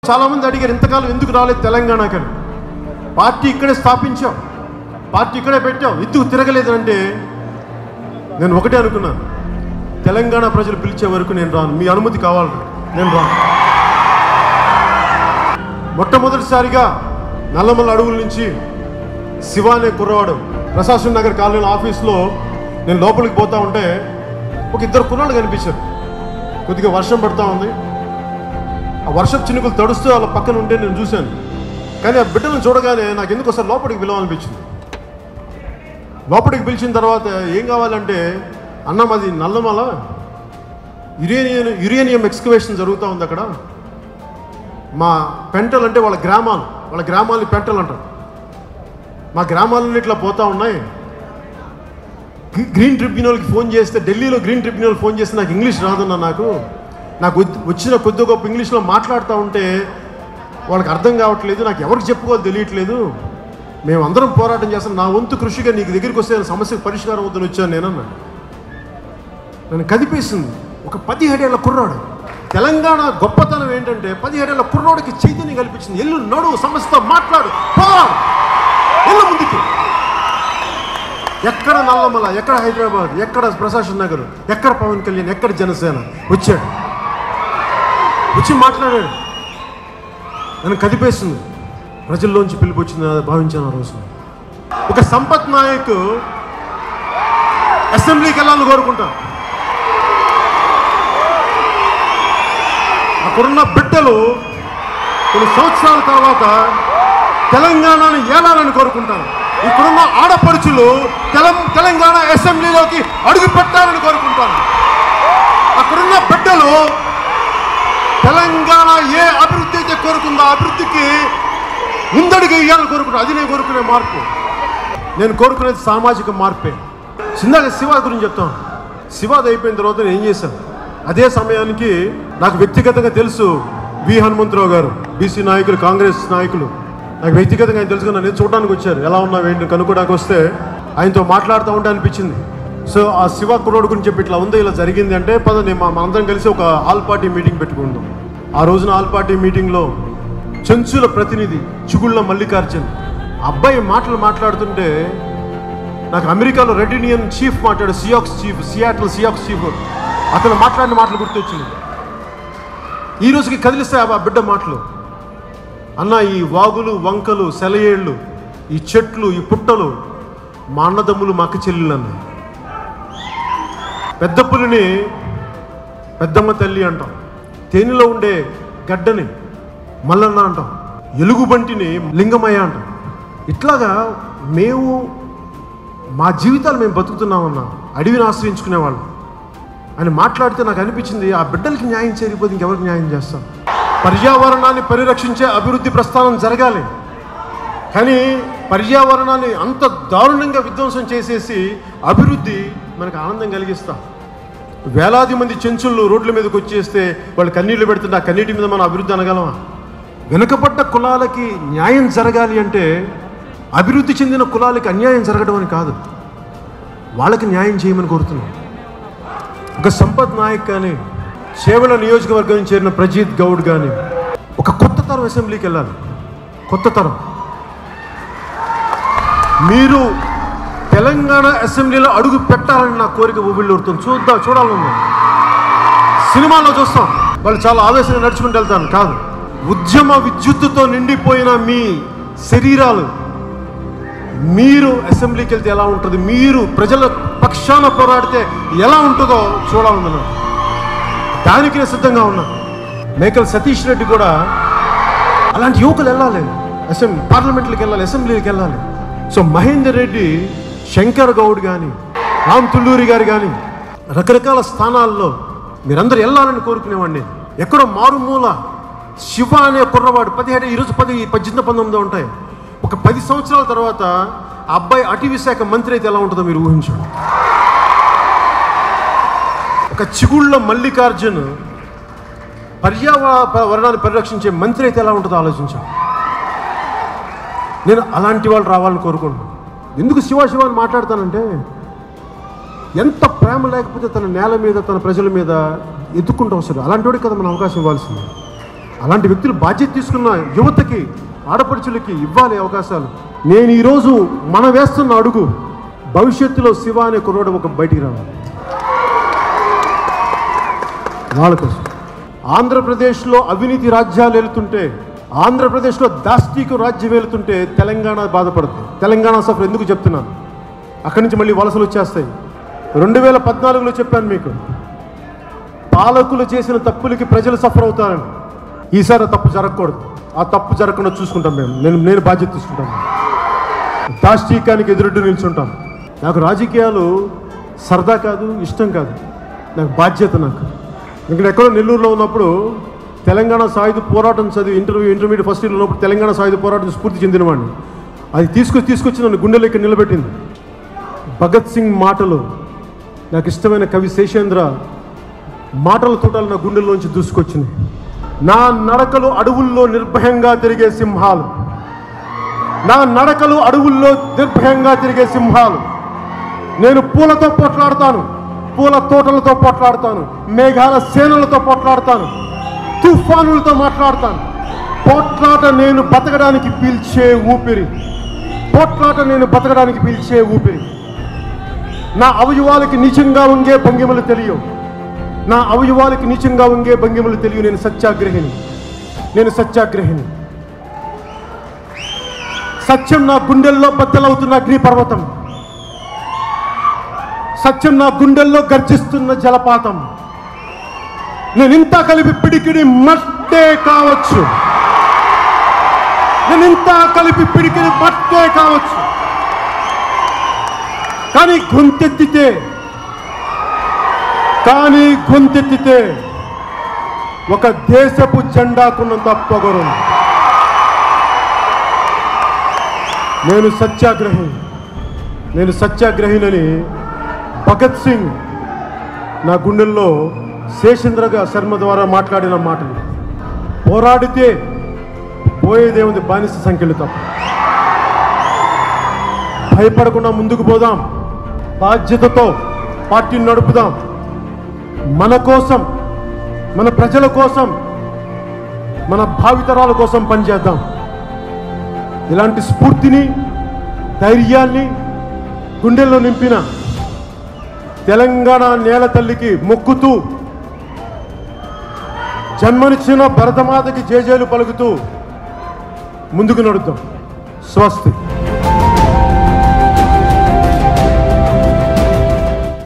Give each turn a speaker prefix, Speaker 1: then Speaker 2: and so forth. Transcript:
Speaker 1: చాలామంది అడిగారు ఇంతకాలం ఎందుకు రాలేదు తెలంగాణకని పార్టీ ఇక్కడే స్థాపించాం పార్టీ ఇక్కడే పెట్టాం ఎందుకు తిరగలేదు అంటే నేను ఒకటే అనుకున్నాను తెలంగాణ ప్రజలు పిలిచే వరకు నేను రాను మీ అనుమతి కావాలి నేను రాను మొట్టమొదటిసారిగా నల్లమల్ల అడవుల నుంచి శివ అనే కుర్రవాడు ప్రశాసన్ నగర్ కాలనీ ఆఫీస్లో నేను లోపలికి పోతా ఉంటే ఒక ఇద్దరు కుర్రాళ్ళు కనిపించారు కొద్దిగా వర్షం పడతా ఉంది ఆ వర్షపు చినుకులు తడుస్తూ వాళ్ళ పక్కన ఉంటే నేను చూశాను కానీ ఆ బిడ్డలను చూడగానే నాకు ఎందుకు ఒకసారి లోపలికి పిలవాలనిపించింది లోపలికి పిలిచిన తర్వాత ఏం కావాలంటే అన్న మాది నల్లమల యురేనియం యురేనియం ఎక్స్కవేషన్ జరుగుతూ ఉంది అక్కడ మా పెంటలు అంటే వాళ్ళ గ్రామాలు వాళ్ళ గ్రామాలని పెంటలు అంటారు మా గ్రామాలన్నీ ఇట్లా పోతా ఉన్నాయి గ్రీ- గ్రీన్ ట్రిబ్యునల్కి ఫోన్ చేస్తే ఢిల్లీలో గ్రీన్ ట్రిబ్యునల్ ఫోన్ చేస్తే నాకు ఇంగ్లీష్ రాదన్న నాకు నాకు వద్- వచ్చిన కొద్ది గొప్ప ఇంగ్లీష్లో మాట్లాడుతూ ఉంటే వాళ్ళకి అర్థం కావట్లేదు నాకు ఎవరికి చెప్పుకోవాలి తెలియట్లేదు మేము అందరం పోరాటం చేస్తాం నా వంతు కృషిగా నీకు దగ్గరికి వస్తే సమస్యకు పరిష్కారం అవుతుంది వచ్చాను నేనన్నా నన్ను కదిపేసింది ఒక పదిహేడేళ్ల కుర్రాడు తెలంగాణ గొప్పతనం ఏంటంటే పదిహేడేళ్ల కుర్రాడికి చైతన్యం కల్పించింది ఎల్లు నడు సమస్యతో మాట్లాడు పోరాడు ఎల్లు ముందుకి ఎక్కడ నల్లమల ఎక్కడ హైదరాబాద్ ఎక్కడ ప్రశాసన్ నగర్ ఎక్కడ పవన్ కళ్యాణ్ ఎక్కడ జనసేన వచ్చాడు వచ్చి మాట్లాడాడు నన్ను కదిపేసింది ప్రజల్లోంచి పిలుపు వచ్చింది భావించాను ఆ రోజు ఒక సంపత్ నాయక్ అసెంబ్లీకి వెళ్ళాలని కోరుకుంటాను అక్కడున్న బిడ్డలు కొన్ని సంవత్సరాల తర్వాత తెలంగాణను ఏలాలని కోరుకుంటాను ఇక్కడున్న ఆడపడుచులు తెలం తెలంగాణ అసెంబ్లీలోకి అడుగు పెట్టాలని కోరుకుంటాను అక్కడున్న బిడ్డలు తెలంగాణ ఏ అభివృద్ధి అయితే కోరుకుందో ఆ అభివృద్ధికి ముందడుగు వేయాలని కోరుకుంటాను అది నేను కోరుకునే మార్పు నేను కోరుకునేది సామాజిక మార్పే చిన్నగా శివ గురించి చెప్తాను శివాది అయిపోయిన తర్వాత నేను ఏం చేశాను అదే సమయానికి నాకు వ్యక్తిగతంగా తెలుసు వి హనుమంతరావు గారు బీసీ నాయకులు కాంగ్రెస్ నాయకులు నాకు వ్యక్తిగతంగా ఆయన తెలుసుకుని నన్ను చూడడానికి వచ్చారు ఎలా ఉన్నావు ఏంటి కనుక్కోడానికి వస్తే ఆయనతో మాట్లాడుతూ ఉంటే అనిపించింది సో ఆ శివ కుర్రోడు గురించి చెప్పి ఇట్లా ఉంది ఇలా జరిగింది అంటే పద నేను మా మనందరం కలిసి ఒక ఆల్ పార్టీ మీటింగ్ పెట్టుకుందాం ఆ రోజున ఆల్ పార్టీ మీటింగ్లో చెంచుల ప్రతినిధి చుగుళ్ళ మల్లికార్జున్ అబ్బాయి మాటలు మాట్లాడుతుంటే నాకు అమెరికాలో రెడ్ ఇండియన్ చీఫ్ మాట్లాడు Sioux chief Seattle Sioux chief అతను మాట్లాడిన మాటలు గుర్తొచ్చింది ఈ రోజుకి కదిలిస్తే ఆ బిడ్డ మాటలు అన్న ఈ వాగులు వంకలు సెలయేళ్ళు ఈ చెట్లు ఈ పుట్టలు మా అన్నదమ్ములు మా అక్క చెల్లెలు అన్న పెద్ద పులిని పెద్దమ్మ తల్లి అంటాం తేనెలో ఉండే గడ్డని మల్లన్న అంటాం ఎలుగుబంటిని లింగమయ్య అంటాం ఇట్లాగా మేము మా జీవితాలు మేము బతుకుతున్నామన్నా అడవిని ఆశ్రయించుకునేవాళ్ళం అని మాట్లాడితే నాకు అనిపించింది ఆ బిడ్డలకి న్యాయం చేయకపోతే ఇంకెవరికి న్యాయం చేస్తాం పర్యావరణాన్ని పరిరక్షించే అభివృద్ధి ప్రస్థానం జరగాలి కానీ పర్యావరణాన్ని అంత దారుణంగా విధ్వంసం చేసేసి అభివృద్ధి మనకు ఆనందం కలిగిస్తాం వేలాది మంది చెంచుళ్ళు రోడ్ల మీదకి వచ్చేస్తే వాళ్ళు కన్నీళ్లు పెడుతుంటే ఆ కన్నీటి మీద మనం అభివృద్ధి అనగలమా వెనుకబడ్డ కులాలకి న్యాయం జరగాలి అంటే అభివృద్ధి చెందిన కులాలకి అన్యాయం జరగడం అని కాదు వాళ్ళకి న్యాయం చేయమని కోరుతున్నాం ఒక సంపత్ నాయక్ కానీ చేవల నియోజకవర్గం నుంచి చేరిన ప్రజీత్ గౌడ్ కానీ ఒక కొత్త తరం అసెంబ్లీకి వెళ్ళాలి కొత్త తరం మీరు తెలంగాణ అసెంబ్లీలో అడుగు పెట్టాలని నా కోరిక ఊబిళ్ళూరుతుంది చూద్దాం చూడాలన్నా సినిమాలో చూస్తాం వాళ్ళు చాలా ఆవేశంగా నడుచుకుంటూ వెళ్తాను కాదు ఉద్యమ విద్యుత్తుతో నిండిపోయిన మీ శరీరాలు మీరు అసెంబ్లీకి వెళ్తే ఎలా ఉంటుంది మీరు ప్రజల పక్షాన పోరాడితే ఎలా ఉంటుందో చూడాలని నాకు దానికి నేను సిద్ధంగా ఉన్నా మేకల్ సతీష్ రెడ్డి కూడా అలాంటి యువకులు వెళ్ళాలి అసెంబ్లీ పార్లమెంట్కి వెళ్ళాలి అసెంబ్లీకి వెళ్ళాలి సో మహేందర్ రెడ్డి శంకర్ గౌడ్ కానీ రామ్ తుల్లూరి గారు కానీ రకరకాల స్థానాల్లో మీరందరూ వెళ్ళాలని కోరుకునేవాడిని ఎక్కడో మారుమూల శివ అనే కుర్రవాడు పదిహేడు ఈరోజు పది పద్దెనిమిది పంతొమ్మిది ఉంటాయి ఒక పది సంవత్సరాల తర్వాత ఆ అబ్బాయి అటవీ శాఖ మంత్రి అయితే ఎలా ఉంటుందో మీరు ఊహించండి ఒక చిగుళ్ళ మల్లికార్జున్ పర్యావరణాన్ని పరిరక్షించే మంత్రి అయితే ఎలా ఉంటుందో ఆలోచించాను నేను అలాంటి వాళ్ళు రావాలని కోరుకుంటున్నాను ఎందుకు శివ శివ అని మాట్లాడతానంటే ఎంత ప్రేమ లేకపోతే తన నేల మీద తన ప్రజల మీద ఎత్తుకుంటూ వస్తాడు అలాంటి వాడికి కదా మనం అవకాశం ఇవ్వాల్సింది అలాంటి వ్యక్తులు బాధ్యత తీసుకున్న యువతకి ఆడపడుచులకి ఇవ్వాలి అవకాశాలు నేను ఈరోజు మన వేస్తున్న అడుగు భవిష్యత్తులో శివ అనే కుర్రోడు ఒక బయటికి రావాలి వాళ్ళ కోసం ఆంధ్రప్రదేశ్లో అవినీతి రాజ్యాలు వెళుతుంటే ఆంధ్రప్రదేశ్లో దాష్టీకు రాజ్యం వెళుతుంటే తెలంగాణ బాధపడుతుంది తెలంగాణ సఫర్ ఎందుకు చెప్తున్నాను అక్కడి నుంచి మళ్ళీ వలసలు వచ్చేస్తాయి రెండు వేల పద్నాలుగులో చెప్పాను మీకు పాలకులు చేసిన తప్పులకి ప్రజలు సఫర్ అవుతారని ఈసారి ఆ తప్పు జరగకూడదు ఆ తప్పు జరగకుండా చూసుకుంటాం మేము నేను నేను బాధ్యత తీసుకుంటాను దాష్టీకానికి ఎదురుడ్డు నిల్చుంటాను నాకు రాజకీయాలు సరదా కాదు ఇష్టం కాదు నాకు బాధ్యత నాకు ఇక్కడ ఎక్కడో నెల్లూరులో ఉన్నప్పుడు తెలంగాణ సాయుధ పోరాటం చదివి ఇంటర్వ్యూ ఇంటర్మీడియట్ ఫస్ట్ ఇయర్లో ఉన్నప్పుడు తెలంగాణ సాయుధ పోరాటం స్ఫూర్తి చెందినవాడిని అది తీసుకొచ్చి తీసుకొచ్చి నన్ను గుండెలో ఇక్కడ నిలబెట్టింది భగత్ సింగ్ మాటలు నాకు ఇష్టమైన కవి శేషేంద్ర మాటల తోటలు నా గుండెల్లోంచి దూసుకొచ్చినాయి నా నడకలు అడవుల్లో నిర్భయంగా తిరిగే సింహాలు నా నడకలు అడవుల్లో నిర్భయంగా తిరిగే సింహాలు నేను పూలతో పోట్లాడతాను పూల తోటలతో పోట్లాడతాను మేఘాల సేనలతో పోట్లాడతాను తుఫానులతో మాట్లాడతాను పోట్లాట నేను బతకడానికి పీల్చే ఊపిరి పోట్లాట నేను బతకడానికి పీల్చే ఊపిరి నా అవయవాలకి నీచంగా ఉంగే భంగిమలు తెలియవు నా అవయవాలకి నీచంగా ఉంగే భంగిమలు తెలియవు నేను సత్యాగ్రహిని నేను సత్యాగ్రహిని సత్యం నా గుండెల్లో బద్దలవుతున్న అగ్నిపర్వతం సత్యం నా గుండెల్లో గర్జిస్తున్న జలపాతం నేను ఇంత కలిపి పిడికిడి మట్టే కావచ్చు నేను ఇంత కలిపి పిడికిడి మట్టే కావచ్చు కానీ గొంతెత్తితే కానీ గొంతెత్తితే ఒక దేశపు జెండాకున్నంత పొగరు నేను సత్యాగ్రహి నేను సత్యాగ్రహినని భగత్ సింగ్ నా గుండెల్లో శేషేంద్రగా శర్మ ద్వారా మాట్లాడిన మాటలు పోరాడితే పోయేదేముంది బానిస సంఖ్యలు తప్ప భయపడకుండా ముందుకు పోదాం బాధ్యతతో పార్టీని నడుపుదాం మన కోసం మన ప్రజల కోసం మన భావితరాల కోసం పనిచేద్దాం ఇలాంటి స్ఫూర్తిని ధైర్యాన్ని గుండెల్లో నింపిన తెలంగాణ నేల తల్లికి మొక్కుతూ జన్మనిచ్చిన భరతమాతకి జేజేలు పలుకుతూ ముందుకు నడుద్దాం స్వస్తి